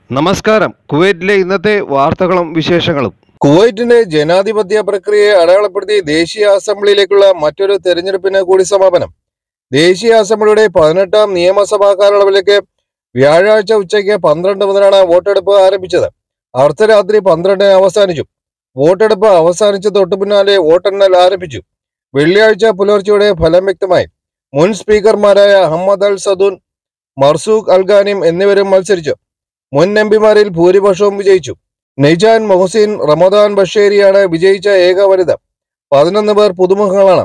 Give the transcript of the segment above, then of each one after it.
നമസ്കാരം കുവൈറ്റിലെ ഇന്നത്തെ വാർത്തകളും വിശേഷങ്ങളും കുവൈറ്റിന്റെ ജനാധിപത്യ പ്രക്രിയയെ അടയാളപ്പെടുത്തി ദേശീയ അസംബ്ലിയിലേക്കുള്ള മറ്റൊരു തെരഞ്ഞെടുപ്പിന് കൂടി സമാപനം ദേശീയ അസംബ്ലിയുടെ പതിനെട്ടാം നിയമസഭാ കാലയളവിലേക്ക് വ്യാഴാഴ്ച ഉച്ചയ്ക്ക് പന്ത്രണ്ട് മുതലാണ് വോട്ടെടുപ്പ് ആരംഭിച്ചത് അർദ്ധരാത്രി പന്ത്രണ്ടിന് അവസാനിച്ചു വോട്ടെടുപ്പ് അവസാനിച്ച തൊട്ടു പിന്നാലെ വോട്ടെണ്ണൽ ആരംഭിച്ചു വെള്ളിയാഴ്ച പുലർച്ചെയോടെ ഫലം വ്യക്തമായി മുൻ സ്പീക്കർമാരായ Ahmed al Sadoun Marzouq Alghanim എന്നിവരും മത്സരിച്ചു മുൻ എംപിമാരിൽ ഭൂരിപക്ഷവും വിജയിച്ചു നെയ്ജാൻ മൊഹസിൻ റമദാൻ ബഷേരിയാണ് വിജയിച്ച ഏക വനിത പതിനൊന്ന് പേർ പുതുമുഖങ്ങളാണ്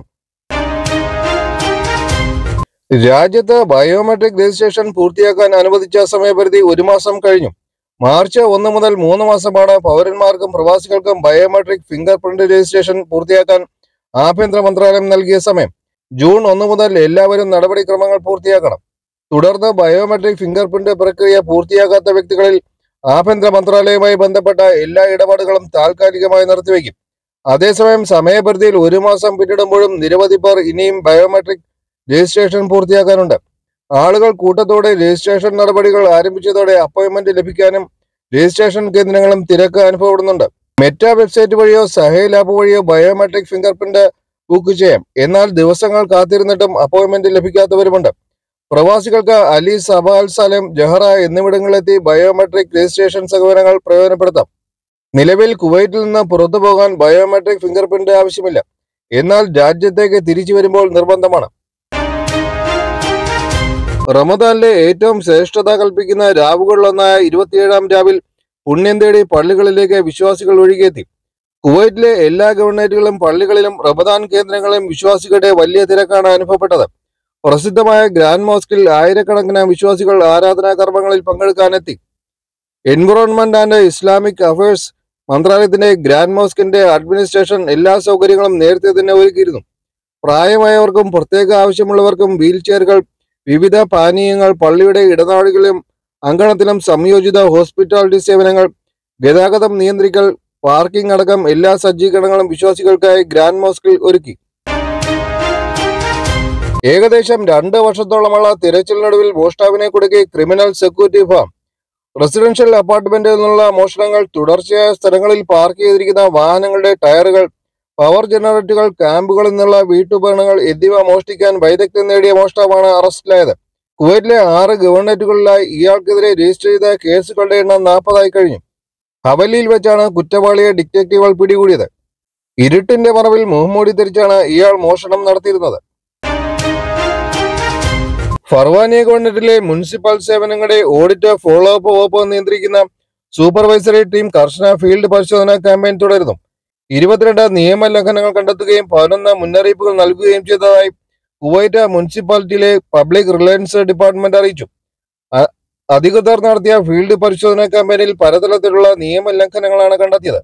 രാജ്യത്ത് ബയോമെട്രിക് രജിസ്ട്രേഷൻ പൂർത്തിയാക്കാൻ അനുവദിച്ച സമയപരിധി ഒരു മാസം കഴിഞ്ഞു മാർച്ച് ഒന്ന് മുതൽ മൂന്ന് മാസമാണ് പൗരന്മാർക്കും പ്രവാസികൾക്കും ബയോമെട്രിക് ഫിംഗർ പ്രിന്റ് രജിസ്ട്രേഷൻ പൂർത്തിയാക്കാൻ ആഭ്യന്തര മന്ത്രാലയം നൽകിയ സമയം ജൂൺ ഒന്ന് മുതൽ എല്ലാവരും നടപടിക്രമങ്ങൾ പൂർത്തിയാക്കണം തുടർന്ന് ബയോമെട്രിക് ഫിംഗർ പ്രിന്റ് പ്രക്രിയ പൂർത്തിയാക്കാത്ത വ്യക്തികളിൽ ആഭ്യന്തര മന്ത്രാലയവുമായി ബന്ധപ്പെട്ട എല്ലാ ഇടപാടുകളും താൽക്കാലികമായി നിർത്തിവെക്കും അതേസമയം സമയപരിധിയിൽ ഒരു മാസം പിന്നിടുമ്പോഴും നിരവധി പേർ ഇനിയും ബയോമെട്രിക് രജിസ്ട്രേഷൻ പൂർത്തിയാക്കാനുണ്ട് ആളുകൾ കൂട്ടത്തോടെ രജിസ്ട്രേഷൻ നടപടികൾ ആരംഭിച്ചതോടെ അപ്പോയിന്റ്മെന്റ് ലഭിക്കാനും രജിസ്ട്രേഷൻ കേന്ദ്രങ്ങളും തിരക്ക് അനുഭവപ്പെടുന്നുണ്ട് മെറ്റ വെബ്സൈറ്റ് വഴിയോ സഹേൽ ആപ്പ് വഴിയോ ബയോമെട്രിക് ഫിംഗർ പ്രിന്റ് ബുക്ക് ചെയ്യാം എന്നാൽ ദിവസങ്ങൾ കാത്തിരുന്നിട്ടും അപ്പോയിന്റ്മെന്റ് ലഭിക്കാത്തവരുമുണ്ട് പ്രവാസികൾക്ക് അലി സബാൽ സലേം ജഹറ എന്നിവിടങ്ങളിലെത്തി ബയോമെട്രിക് രജിസ്ട്രേഷൻ സേവനങ്ങൾ പ്രയോജനപ്പെടുത്താം നിലവിൽ കുവൈറ്റിൽ നിന്ന് പുറത്തു പോകാൻ ബയോമെട്രിക് ഫിംഗർ പ്രിന്റ് ആവശ്യമില്ല എന്നാൽ രാജ്യത്തേക്ക് തിരിച്ചു വരുമ്പോൾ നിർബന്ധമാണ് റമദാനിലെ ഏറ്റവും ശ്രേഷ്ഠത കൽപ്പിക്കുന്ന രാവുകളിലൊന്നായ ഇരുപത്തിയേഴാം രാവിൽ പുണ്യം തേടി പള്ളികളിലേക്ക് വിശ്വാസികൾ ഒഴുകിയെത്തി കുവൈറ്റിലെ എല്ലാ ഗവൺമെന്റുകളും പള്ളികളിലും റമദാൻ കേന്ദ്രങ്ങളിലും വിശ്വാസികളുടെ വലിയ തിരക്കാണ് അനുഭവപ്പെട്ടത് പ്രസിദ്ധമായ ഗ്രാൻഡ് മോസ്കിൽ ആയിരക്കണക്കിന് വിശ്വാസികൾ ആരാധനാ കർമ്മങ്ങളിൽ പങ്കെടുക്കാനെത്തി എൻവിറോൺമെന്റ് ആൻഡ് ഇസ്ലാമിക് അഫയേഴ്സ് മന്ത്രാലയത്തിന്റെ ഗ്രാൻഡ് മോസ്കിന്റെ അഡ്മിനിസ്ട്രേഷൻ എല്ലാ സൗകര്യങ്ങളും നേരത്തെ തന്നെ ഒരുക്കിയിരുന്നു പ്രായമായവർക്കും പ്രത്യേക ആവശ്യമുള്ളവർക്കും വീൽ ചെയറുകൾ വിവിധ പാനീയങ്ങൾ പള്ളിയുടെ ഇടനാഴികളിലും അങ്കണത്തിലും സംയോജിത ഹോസ്പിറ്റാലിറ്റി സേവനങ്ങൾ ഗതാഗതം നിയന്ത്രിക്കൽ പാർക്കിംഗ് അടക്കം എല്ലാ സജ്ജീകരണങ്ങളും വിശ്വാസികൾക്കായി ഗ്രാൻഡ് മോസ്കിൽ ഒരുക്കി ഏകദേശം രണ്ട് വർഷത്തോളമുള്ള തിരച്ചിലിനൊടുവിൽ മോഷ്ടാവിനെ കുടുക്കി ക്രിമിനൽ സെക്യൂരിറ്റി ഫാം റെസിഡൻഷ്യൽ അപ്പാർട്ട്മെന്റിൽ നിന്നുള്ള മോഷണങ്ങൾ തുടർച്ചയായ സ്ഥലങ്ങളിൽ പാർക്ക് ചെയ്തിരിക്കുന്ന വാഹനങ്ങളുടെ ടയറുകൾ പവർ ജനറേറ്ററുകൾ ക്യാമ്പുകളിൽ നിന്നുള്ള വീട്ടുപകരണങ്ങൾ എന്നിവ മോഷ്ടിക്കാൻ വൈദഗ്ധ്യം നേടിയ മോഷ്ടാവാണ് അറസ്റ്റിലായത് കുവൈറ്റിലെ ആറ് ഗവൺമെന്റുകളിലായി ഇയാൾക്കെതിരെ രജിസ്റ്റർ ചെയ്ത കേസുകളുടെ എണ്ണം നാൽപ്പതായി കഴിഞ്ഞു ഹവലിയിൽ വെച്ചാണ് കുറ്റവാളിയെ ഡിറ്റക്റ്റീവുകൾ പിടികൂടിയത് ഇരുട്ടിന്റെ മറവിൽ മുഹമ്മൂടി ധരിച്ചാണ് ഇയാൾ മോഷണം നടത്തിയിരുന്നത് ഫർവാനിയ ഗവൺമെന്റിലെ മുനിസിപ്പൽ സേവനങ്ങളുടെ ഓഡിറ്റ് ഫോളോ അപ്പ് വകുപ്പ് നിയന്ത്രിക്കുന്ന സൂപ്പർവൈസറി ടീം കർശന ഫീൽഡ് പരിശോധനാ ക്യാമ്പയിൻ തുടരുന്നു ഇരുപത്തിരണ്ട് നിയമലംഘനങ്ങൾ കണ്ടെത്തുകയും പതിനൊന്ന് മുന്നറിയിപ്പുകൾ നൽകുകയും ചെയ്തതായി കുവൈറ്റ് മുനിസിപ്പാലിറ്റിയിലെ പബ്ലിക് റിലയൻസ് ഡിപ്പാർട്ട്മെന്റ് അറിയിച്ചു അ- അധികൃതർ നടത്തിയ ഫീൽഡ് പരിശോധനാ ക്യാമ്പയിനിൽ പലതരത്തിലുള്ള നിയമലംഘനങ്ങളാണ് കണ്ടെത്തിയത്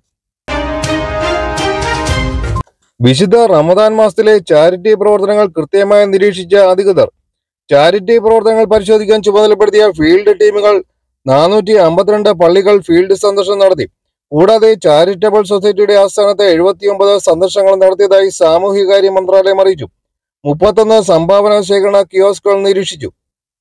വിശുദ്ധ റമദാൻ മാസത്തിലെ ചാരിറ്റി പ്രവർത്തനങ്ങൾ കൃത്യമായി നിരീക്ഷിച്ച അധികൃതർ ചാരിറ്റി പ്രവർത്തനങ്ങൾ പരിശോധിക്കാൻ ചുമതലപ്പെടുത്തിയ ഫീൽഡ് ടീമുകൾ നാനൂറ്റി അമ്പത്തിരണ്ട് പള്ളികൾ ഫീൽഡ് സന്ദർശനം നടത്തി കൂടാതെ ചാരിറ്റബിൾ സൊസൈറ്റിയുടെ ആസ്ഥാനത്ത് എഴുപത്തിയൊമ്പത് സന്ദർശനങ്ങൾ നടത്തിയതായി സാമൂഹികകാര്യ മന്ത്രാലയം അറിയിച്ചു മുപ്പത്തൊന്ന് സംഭാവന ശേഖരണ കിയോസ്കുകൾ നിരീക്ഷിച്ചു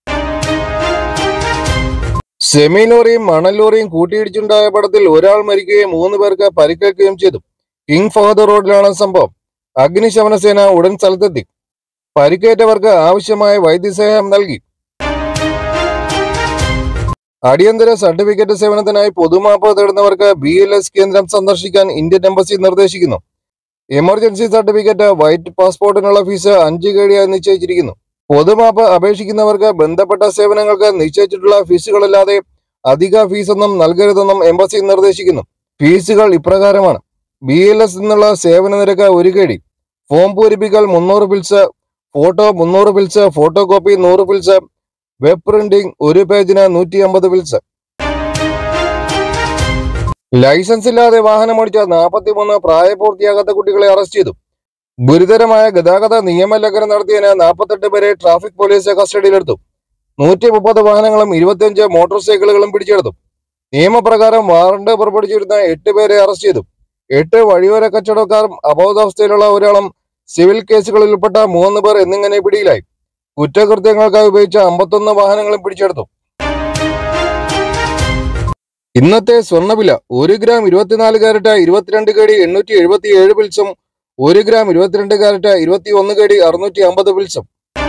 സെമി ലോറിയും മണൽ ലോറിയും കൂട്ടിയിടിച്ചുണ്ടായ അപകടത്തിൽ ഒരാൾ മരിക്കുകയും മൂന്ന് പേർക്ക് പരിക്കേൽക്കുകയും ചെയ്തു കിങ് ഫഹദ് റോഡിലാണ് സംഭവം അഗ്നിശമന സേന ഉടൻ സ്ഥലത്തെത്തി പരിക്കേറ്റവർക്ക് ആവശ്യമായ വൈദ്യസഹായം നൽകി അടിയന്തര സർട്ടിഫിക്കറ്റ് സേവനത്തിനായി പൊതുമാപ്പ് തേടുന്നവർക്ക് ബി എൽ എസ് കേന്ദ്രം സന്ദർശിക്കാൻ ഇന്ത്യൻ എംബസി നിർദ്ദേശിക്കുന്നു എമർജൻസി സർട്ടിഫിക്കറ്റ് വൈറ്റ് പാസ്പോർട്ടിനുള്ള ഫീസ് അഞ്ച് കേടിയായി നിശ്ചയിച്ചിരിക്കുന്നു പൊതുമാപ്പ് അപേക്ഷിക്കുന്നവർക്ക് ബന്ധപ്പെട്ട സേവനങ്ങൾക്ക് നിശ്ചയിച്ചിട്ടുള്ള ഫീസുകളല്ലാതെ അധിക ഫീസൊന്നും നൽകരുതെന്നും എംബസി നിർദ്ദേശിക്കുന്നു ഫീസുകൾ ഇപ്രകാരമാണ് ബി എൽ എസ് എന്നുള്ള സേവന നിരക്ക് ഒരു കേടി ഫോം പൂരിപ്പിക്കൽ മുന്നൂറ് പിൽസ് ഫോട്ടോ മുന്നൂറ് പിൽസ് ഫോട്ടോ കോപ്പി നൂറ് പിൽസ് വെബ് പ്രിന്റിംഗ് ഒരു പേജിന് നൂറ്റി അമ്പത് പിൽസ് ലൈസൻസ് ഇല്ലാതെ വാഹനമോടിച്ച നാൽപ്പത്തിമൂന്ന് പ്രായപൂർത്തിയാകാത്ത കുട്ടികളെ അറസ്റ്റ് ചെയ്തു ഗുരുതരമായ ഗതാഗത നിയമലംഘനം നടത്തിയതിന് നാൽപ്പത്തെട്ട് പേരെ ട്രാഫിക് പോലീസ് കസ്റ്റഡിയിലെടുത്തു നൂറ്റി മുപ്പത് വാഹനങ്ങളും ഇരുപത്തിയഞ്ച് മോട്ടോർ സൈക്കിളുകളും പിടിച്ചെടുത്തു നിയമപ്രകാരം വാറണ്ട് പുറപ്പെടുവിച്ചിരുന്ന എട്ട് പേരെ അറസ്റ്റ് ചെയ്തു എട്ട് വഴിയോര കച്ചവടക്കാരും അബോധാവസ്ഥയിലുള്ള ഒരാളും സിവിൽ കേസുകളിൽ ഉൾപ്പെട്ട മൂന്ന് പേർ എന്നിങ്ങനെ പിടിയിലായി കുറ്റകൃത്യങ്ങൾക്കായി ഉപയോഗിച്ച അമ്പത്തൊന്ന് വാഹനങ്ങളും പിടിച്ചെടുത്തു ഇന്നത്തെ സ്വർണ്ണവില ഒരു ഗ്രാം ഇരുപത്തിനാല് കാരറ്റ് ഇരുപത്തിരണ്ട് കേടി എണ്ണൂറ്റി എഴുപത്തി ഏഴ് പിൽസും ഒരു ഗ്രാം ഇരുപത്തിരണ്ട് കാരറ്റ് ഇരുപത്തി ഒന്ന് കേടി അറുന്നൂറ്റി അമ്പത് പിൽസും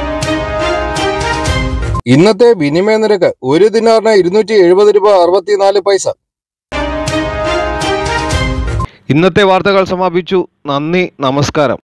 ഇന്നത്തെ വിനിമയ നിരക്ക് ഒരു ദിനാറിന് ഇരുന്നൂറ്റി എഴുപത് രൂപ അറുപത്തിനാല് പൈസ ഇന്നത്തെ വാർത്തകൾ സമാപിച്ചു നന്ദി നമസ്കാരം